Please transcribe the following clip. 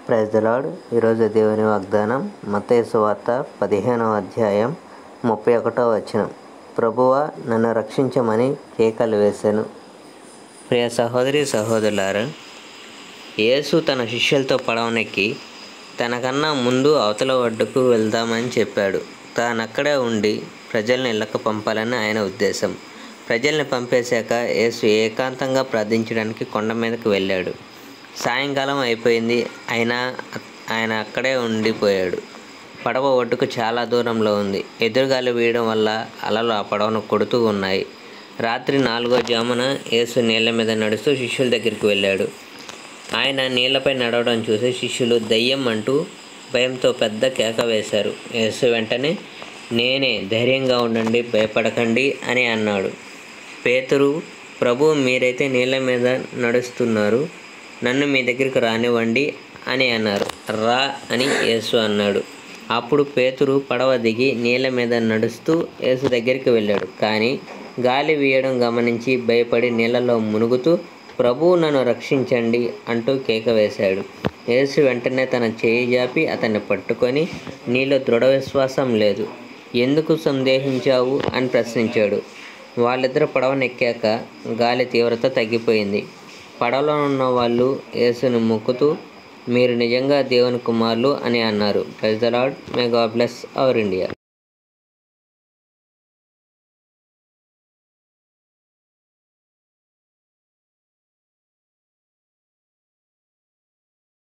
praise the lord ఈరోజు దేవుని వాగ్దానం మత్తయి సువార్త పదిహేనవ అధ్యాయం ముప్పై ఒకటవ వచనం ప్రభువా నన్ను రక్షించమని కేకలు వేశాను ప్రియ సహోదరి సహోదరులారా యేసు తన శిష్యులతో పడవనెక్కి తనకన్నా ముందు అవతల ఒడ్డుకు వెళ్దామని చెప్పాడు తాను అక్కడే ఉండి ప్రజల్ని ఇళ్ళకు పంపాలని ఆయన ఉద్దేశం ప్రజల్ని పంపేశాక యేసు ఏకాంతంగా ప్రార్థించడానికి కొండ మీదకి వెళ్ళాడు సాయంకాలం అయిపోయింది అయినా ఆయన అక్కడే ఉండిపోయాడు పడవ ఒడ్డుకు చాలా దూరంలో ఉంది ఎదురుగాలి వీయడం వల్ల అలలు ఆ పడవను కొడుతూ ఉన్నాయి రాత్రి నాలుగో జామున యేసు నీళ్ళ మీద నడుస్తూ శిష్యుల దగ్గరికి వెళ్ళాడు ఆయన నీళ్లపై నడవడం చూసి శిష్యులు దయ్యం అంటూ భయంతో పెద్ద కేక వేశారు యేసు వెంటనే నేనే ధైర్యంగా ఉండండి భయపడకండి అని అన్నాడు పేతురు ప్రభు మీరైతే నీళ్ళ మీద నడుస్తున్నారు నన్ను మీ దగ్గరికి రానివ్వండి అని అన్నారు రా అని యేసు అన్నాడు అప్పుడు పేతురు పడవ దిగి నీళ్ళ మీద నడుస్తూ యేసు దగ్గరికి వెళ్ళాడు కానీ గాలి వీయడం గమనించి భయపడి నీళ్ళలో మునుగుతూ ప్రభు నన్ను రక్షించండి అంటూ కేక వేశాడు యేసు వెంటనే తన చేయి జాపి అతన్ని పట్టుకొని నీలో దృఢ విశ్వాసం లేదు ఎందుకు సందేహించావు అని ప్రశ్నించాడు వాళ్ళిద్దరు పడవనెక్కాక గాలి తీవ్రత తగ్గిపోయింది పడవలో ఉన్న వాళ్ళు యేసుని మొక్కుతూ మీరు నిజంగా దేవుని కుమారులు అని అన్నారు praise the Lord may God bless our India